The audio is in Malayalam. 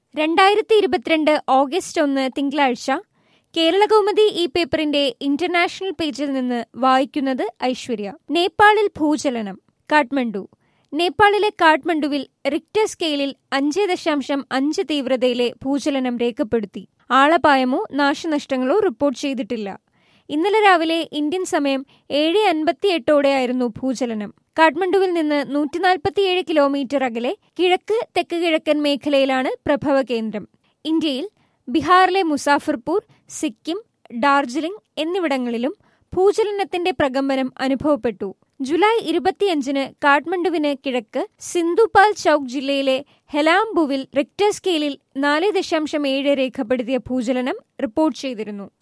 രണ്ടായിരത്തി ഇരുപത്തിരണ്ട് ഓഗസ്റ്റ് ഒന്ന് തിങ്കളാഴ്ച കേരളകൗമുദി ഈ പേപ്പറിന്റെ ഇന്റർനാഷണൽ പേജിൽ നിന്ന് വായിക്കുന്നത് ഐശ്വര്യ നേപ്പാളിൽ ഭൂചലനം കാഠ്മണ്ഡു നേപ്പാളിലെ കാഠ്മണ്ഡുവിൽ റിക്ടർ സ്കെയിലിൽ അഞ്ച് ദശാംശം അഞ്ച് തീവ്രതയിലെ ഭൂചലനം രേഖപ്പെടുത്തി ആളപായമോ നാശനഷ്ടങ്ങളോ റിപ്പോർട്ട് ചെയ്തിട്ടില്ല ഇന്നലെ രാവിലെ ഇന്ത്യൻ സമയം ഏഴ് അൻപത്തിയെട്ടോടെയായിരുന്നു ഭൂചലനം കാഠ്മണ്ഡുവിൽ നിന്ന് നൂറ്റിനാൽപ്പത്തിയേഴ് കിലോമീറ്റർ അകലെ കിഴക്ക് തെക്ക് കിഴക്കൻ മേഖലയിലാണ് പ്രഭവ കേന്ദ്രം ഇന്ത്യയിൽ ബീഹാറിലെ മുസാഫർപൂർ സിക്കിം ഡാർജിലിംഗ് എന്നിവിടങ്ങളിലും ഭൂചലനത്തിന്റെ പ്രകമ്പനം അനുഭവപ്പെട്ടു ജൂലൈ ഇരുപത്തിയഞ്ചിന് കാഠ്മണ്ഡുവിന് കിഴക്ക് സിന്ധുപാൽ ചൌക്ക് ജില്ലയിലെ ഹെലാംബുവിൽ റിക്ടർ സ്കെയിലിൽ നാല് ദശാംശം ഏഴ് രേഖപ്പെടുത്തിയ ഭൂചലനം റിപ്പോർട്ട് ചെയ്തിരുന്നു